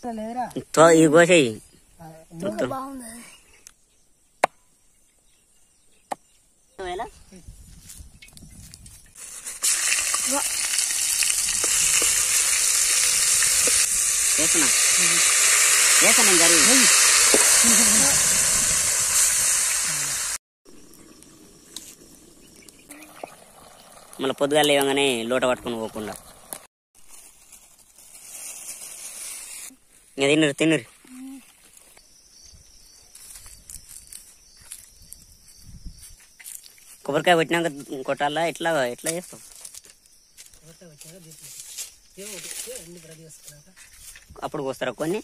లేదురా తో- ఇది కోసేయి బాగుంది చేస్తున్నా చేస్తాను జరిగి మళ్ళీ పొద్దుగా లేవగానే లోట పట్టుకొని పోకుండా ఇంకా తిన్నరు తిన్నరు కొబ్బరికాయ పెట్టినాక కొట్టాలా ఎట్లా ఎట్లా చేస్తావు అప్పుడు కోస్తారా కొన్ని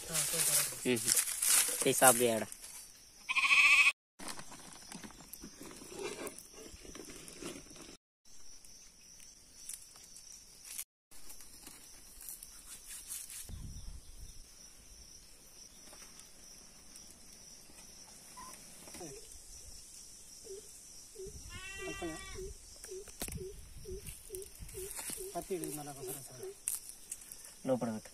సాఫ్ చేయడం పత్తి మళ్ళీ ఒకసారి వస్తాడు లోపల పెట్టు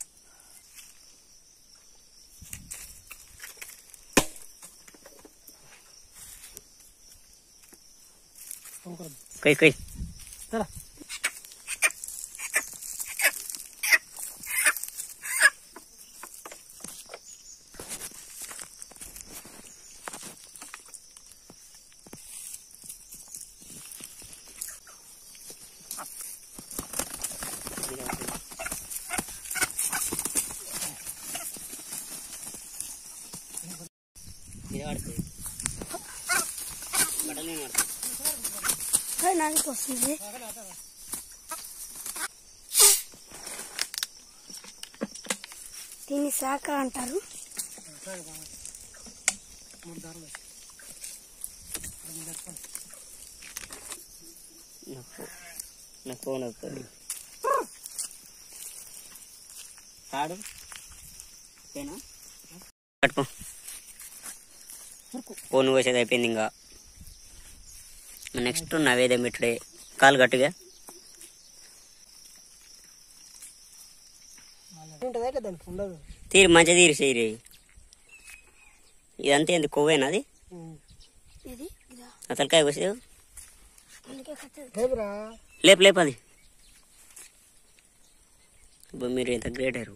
కై కై చలా ఇది ఆడుతుంది బట్టలు ఏం ఆడుతుంది అది నాకు వస్తుంది దీన్ని శాఖ అంటారు మూడు దారులు నా ఫో- నా ఫోన్ వస్తుంది తాడు ఓకేనా పట్టుకో ఫోన్ వేసేది అయిపోయింది ఇంకా నెక్స్ట్ నవేద్యం పెట్టుడే కాలు గట్టిగా ఉంటుందా ఇట్లా దానికి ఉండదు తీరి మంచిగా తీరి చేయరి ఇదంతా ఏంది కొవ్వేనా అది ఇది ఇదా అసలుకాయ కోసేది అందుకే కట్టదు లేదురా లేపు లేపు అది అబ్బా, మీరు ఎంత గ్రేట్ అయ్యారు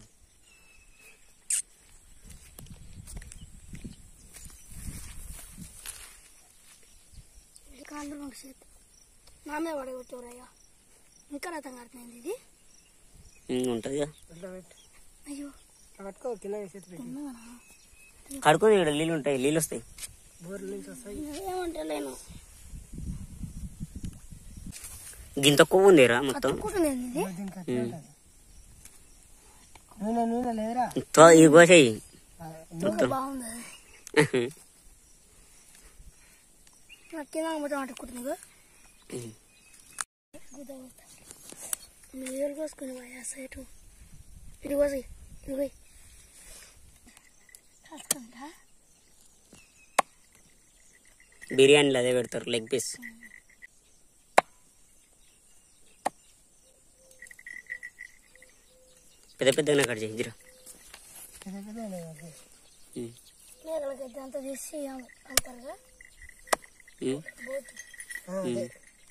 ఇది కాళ్ళు రెండు చేతి నా మీద పడగొట్టేవరయ్యా ఇంకా రథం కడుతుంది ఇది ఉంటుంది ఇట్లా పెట్టి అయ్యో ఇట్లా పట్టుకో కింద చేతి పెట్టి ఉన్నదనా కడుకొని ఇక్కడ నీళ్ళు ఉంటాయి నీళ్ళు వస్తాయి బోర్ల నుంచి వస్తాయి ఏమంటలేను గింత కొవ్వు ఉందిరా మొత్తం కట్టుకుంటుంది ఇది దీనికి అట్లా ఉంటుంది. నూనె నూనె లేదురా తో- ఇది కోసేయి ఇంకా బాగుంది నాకు కింద మొత్తం అట్టుకుంటుంది మీరు కోసుకుని పోయా సైటు ఇది కోసి ఇది పోయి కాసుకుంటా బిర్యానీలో అదే పెడతారు లెగ్ పీస్ పెద్ద పెద్దగా కట్ చేయి జరా పెద్ద పెద్ద ఉన్నాయి అవి. మేకలకి అంతా తీసి అంటారుగా బోట్ ఆ, అదే.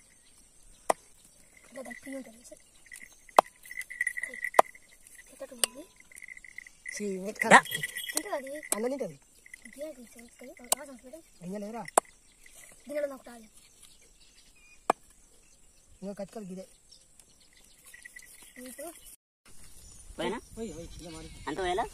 ఇట్లా తప్పి ఉంటుంది సార్ ఎక్కడికి పోయింది సి, వెయిట్ కాదు. ఉంటుంది అది అన్నం తింటది బియ్యం తీసుకొని రాసం మేడం గింజ లేదురా దీనిలో నాకు తాగి ఇంకా కట్టుకోవాలి గిదే నీకు పైన పోయి పోయి ఇలా మారి అంత వేలా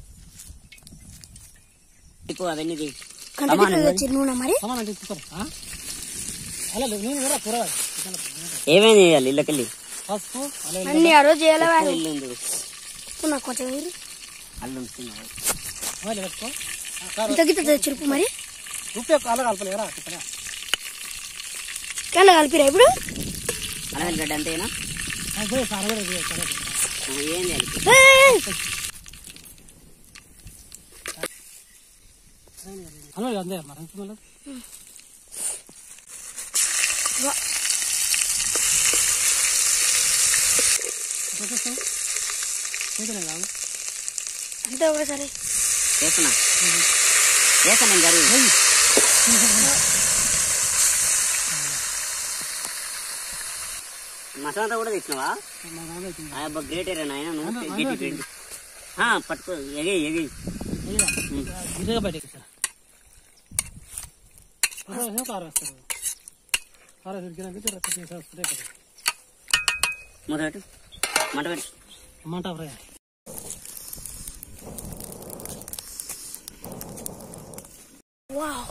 ఇప్పుడు అవన్నీ తీ. కంటి వచ్చి నూనె మరి సమానం అంటే చూస్తారు ఆ? అలా లేదు నేను కూడా కూరగాయలు ఏమేమి చేయాలి ఇళ్ళకెళ్ళి పసుపు అలా అన్ని ఆ రోజు చేయాలి ఇల్లు ఉంది నాకు కొంచెం వేరు అల్లు ఉంచుతున్నావు ఆయిల్ పెట్టుకో ఆ, కారం. ఇంత గిత్త చిరుపు మరి ఉప్పు ఎక్కువ అలా కలపలేరా చెప్పనా కళ్ళ కలిపిరా ఇప్పుడు అలవెల్ గడ్డ అంతేనా అదే సార్ కూడా ఇది సరే ఆ, ఏం చేయాలి ఏయ్! హలో అందే మరి ఎంత మళ్ళీ వా. చేతనే కాదు అంతే ఒకసారి చేస్తున్నా చేస్తాను నేను జరిగి మసాలా కూడా తెచ్చినావా అబ్బా గ్రేట్ ఏరా నాయన నువ్వు గట్టి పెండి పట్టుకో ఎగై ఎగై గిరిగా బయటకి సార్ కారు వేస్తారు కారు వేసి గిరిగా స్ప్రే కదా మూత పెట్టు మంట పెట్టు మంట ఫ్రై వావ్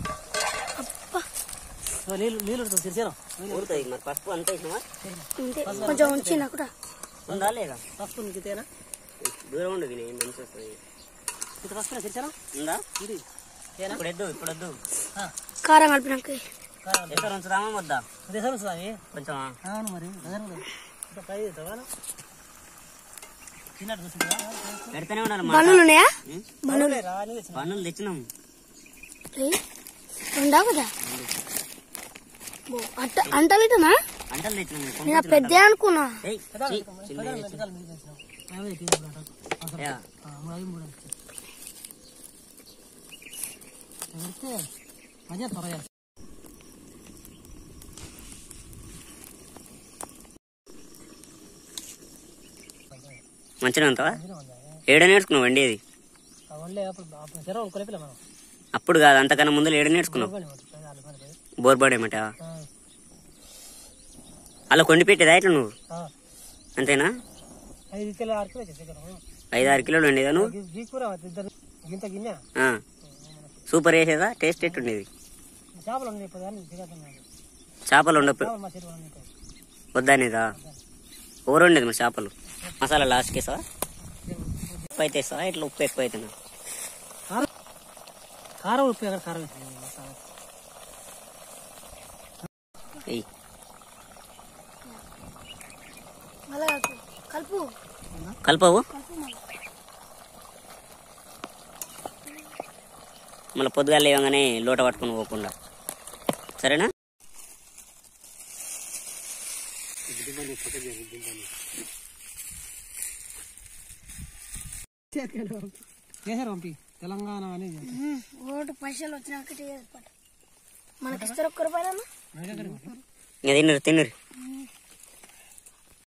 నీళ్ళు నీళ్ళు తెరిచారా ఊరుతుంది మరి పసుపు అంతా వేసినావా అంతే కొంచెం ఉంచి నాకు కూడా ఉందా లేదా పసుపు నీకు తేనా దూరం ఉండదు నేను మంచి వస్తుంది ఇంత పసుపు తెరిచారా ఉందా ఇది ఇప్పుడు వద్దు ఇప్పుడు వద్దు కారం కలిపినాక ఎక్కడ ఉంచుదామా వద్దా దేశాలు వస్తుంది కొంచెం అవును మరి అదే ఇంకా ఫ్రై చేస్తావా తిన్నట్టు చూసిందా పెడితేనే ఉన్నారు బన్నులు ఉన్నాయా బనులే రా అని తెచ్చిన పన్నులు తెచ్చినాం ఏయ్, రెండా కదా బో, అట్ట అంటలిటనా అంటలు తెచ్చినాం నేను ఆ పెద్ద అనుకున్నా ఏయ్, ఛీ, చిన్నగా తెచ్చినాం. మెడికల్ మీకు తెచ్చినాం అవే తీసుకుంటాం యా. మూడు అవి మూడు పెడితే మధ్య త్వరగా మంచిగా ఉంటావా ఏడ నేర్చుకున్నావు అండి అది వండే అప్పుడు అప్పుడు జర కొలిపిలే మనం అప్పుడు కాదు అంతకన్నా ముందు ఏడ నేర్చుకున్నావు బోర్బాడ్ ఏమంటా అలా కొండి పెట్టేదా ఇట్లా నువ్వు అంతేనా ఐదు కిలో ఆరు కిలో చికెన్ ఐదు ఆరు కిలోలు ఉండేదా నువ్వు గీ కూర ఇద్దరు గింత గిన్నె ఆ. సూపర్ చేసేదా టేస్ట్ ఎట్టుండేది చేపలు ఉన్నాయి ఇప్పుడు కానీ దిగతున్నాయి చేపలు ఉండవు చేపలు మా చెరువు అన్నీ వద్దనేదా ఊరు ఉండేది మరి చేపలు మసాలా లాస్ట్కి వేసావా ఉప్పు అయితే వేస్తావా ఇట్లా ఉప్పు ఎక్కువ అవుతున్నా కారం కారం ఉప్పు ఎక్కడ కారం వేసింది మసాలా వెయ్యి మళ్ళా కలుపు కలుపు కలపవు కలుపు మళ్ళా మళ్ళీ పొద్దుగా లేవగానే లోట పట్టుకొని పోకుండా సరేనా చేశారు పంపి తెలంగాణ అనేది ఉమ్, ఓటు పైసలు వచ్చినాక ఏర్పాటు మనకి ఇస్తారు ఒక్క రూపాయలన్నా ఇంకా తిన్నరు తిన్నరు ఉమ్,